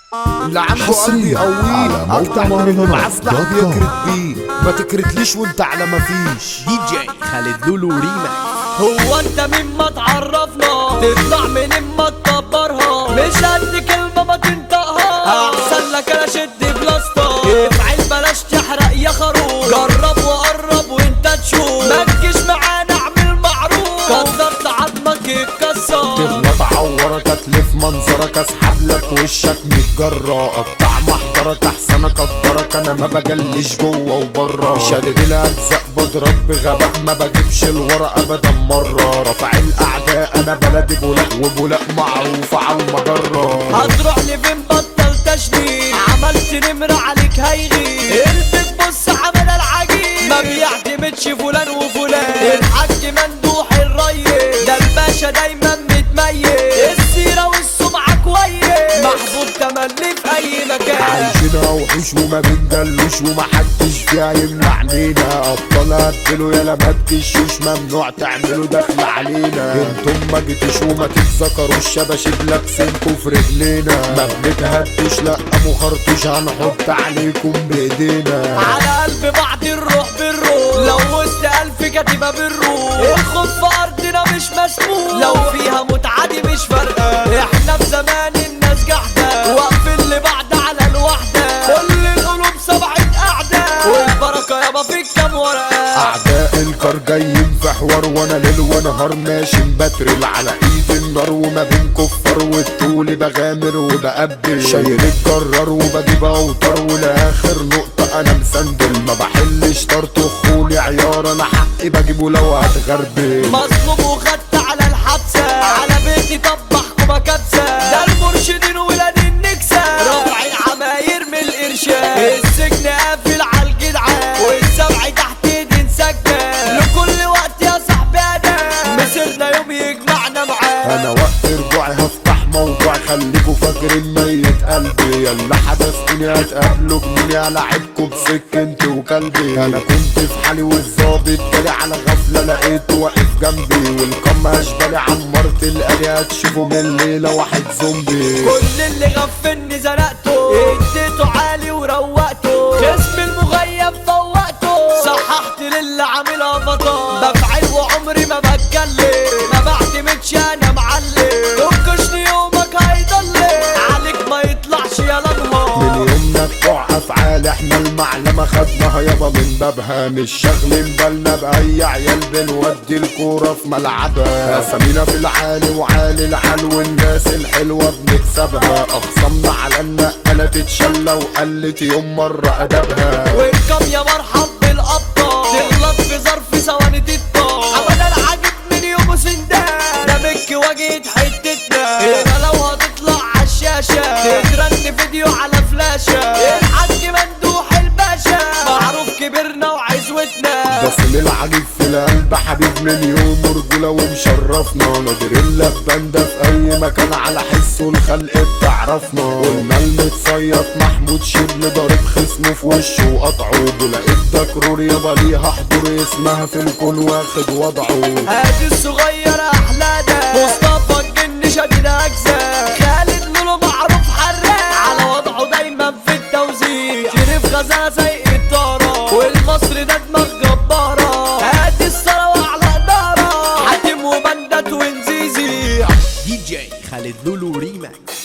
اللي عنده قلب حصرياً على يقويه موقع اكتر من مهرجانات اللي معاه سلاح دوت كوم. بيكرت بيه ما تكرتليش وانت على ما فيش دي جي خالد لولو ريما هو انت مين ما تعرفنا تطلع من ما تكبرها مش قد كلمة ما تنطقها احسن لك انا شد بلاستر افعل بلاش تحرق يا خروف جرب وقرب وانت تشوف ما تجيش معانا اعمل معروف كسرت عظمك يتكسر تغلط عورك اتلف منظرك اسحب لك وشك متجرى اقطع محضرك احسن اقدرك انا ما بجلش جوه وبره شادد الاجزاء بضرب بغباء ما بجيبش الورق ابدا مره رافع الاعداء انا بلدي بولاق وبولاق معروف على المجره هتروح لفين بطل تشنيل عملت نمرة عليك هيغيب قلبك بص عمل العجيب ما بيعتمدش فلان وفلان الحاج مندوح الريس ده الباشا دايما متميز السيرة والسمعة كويس محبوب تملي في اي مكان عايشين وحوش وما بندلوش ومحدش فيها يمنعنينا ابطال قتلوا يالا ما تكشوش ممنوع تعملوا دخل علينا انتم ما جيتوش وما تتذكروش شباشب لابسينكوا في رجلينا ما بنتهدوش لا ابو خرطوش هنحط عليكم بايدينا على قلب بعض الروح بالروح لو وسط ألف كاتبة بالروح الخوف في أرضنا مش مسموح لو فيها متعة دي مش فارقة احنا في زمان الناس قاعدة واقفين لبعض على الوحدة كل القلوب سبعة أعداء والبركة يابا في كام ورقة اعداء الكار جايين في حوار وانا ليل ونهار ماشي مبترل على ايد النار وما بين كفار والطول بغامر وبقبل شايل الجرار وبجيب اوتار ولاخر نقطة انا مسندل ما بحلش طرت خوني عيار انا حقي بجيبه لو هتغربل مظلوم وخدت على الحبسة على بيتي طبحكوا كبسة ده المرشدين ولاد النكسة رافع العماير من الإرشاد السجن قافل على الجدعان والسبع تحت ايدي مسجل لكل وقت يا صاحبي أنا مسيرنا يوم يجمعنا معاه انا وقت رجوعي هفتح موضوع خليكوا فاكرين ميت قلبي يلا حبستني هتقابلوا جنوني هلاعبكوا بسكنتي وكلبي انا كنت في حالي والظابط جالي على غفله لقيته واقف جنبي والقم اشبالي عمرت الالي هتشوفوا من الليله واحد زومبي كل اللي غفلني زنقته اديته عالي وروقته جسم المغيب فوقته صححت للي عاملها فطار بفعل وعمري ما بتكلم ما بعتمدش انا معلم تنكشني يومك هيضلم عليك ما يطلعش يا من نهار يومنا بتوع افعال احنا المعلمة خدناها يابا من بابها مش شاغلين بالنا باي عيال بنودي الكورة في ملعبها اسامينا في العالي وعالي العال والناس الحلوة بنكسبها اخصمنا على النقلة تتشلى وقلت يوم مرة ادبها ويلكم يا مرحب بالابطال تغلط في ظرف ثواني تطار ابدا العجب من يوم سندان ده مك واجهة حتتنا هنا لو هتطلع عالشاشة تترن فيديو على فلاشة الحاج مندوح الباشا معروف كبرنا وعزوتنا بس العجيب في القلب حبيب من يوم رجولة ومشرفنا نادر اللبان ده في اي مكان على حسه الخلق بتعرفنا قلنا المتصيط محمود شبل ضارب خصمه في وشه وقطعه بلاقيت دكرور يابا ليها حضور اسمها في الكون واخد وضعه هادي الصغير احلى ده مصطفى الجن شديد اجزاء خالد لولو معروف حراق على وضعه دايما في التوزيع شريف غزالة زي الطارة والمصري ده دماغ جبارة هادي الثروة على إدارة حاتم وبندة وانزيزي دي جي خالد لولو ريما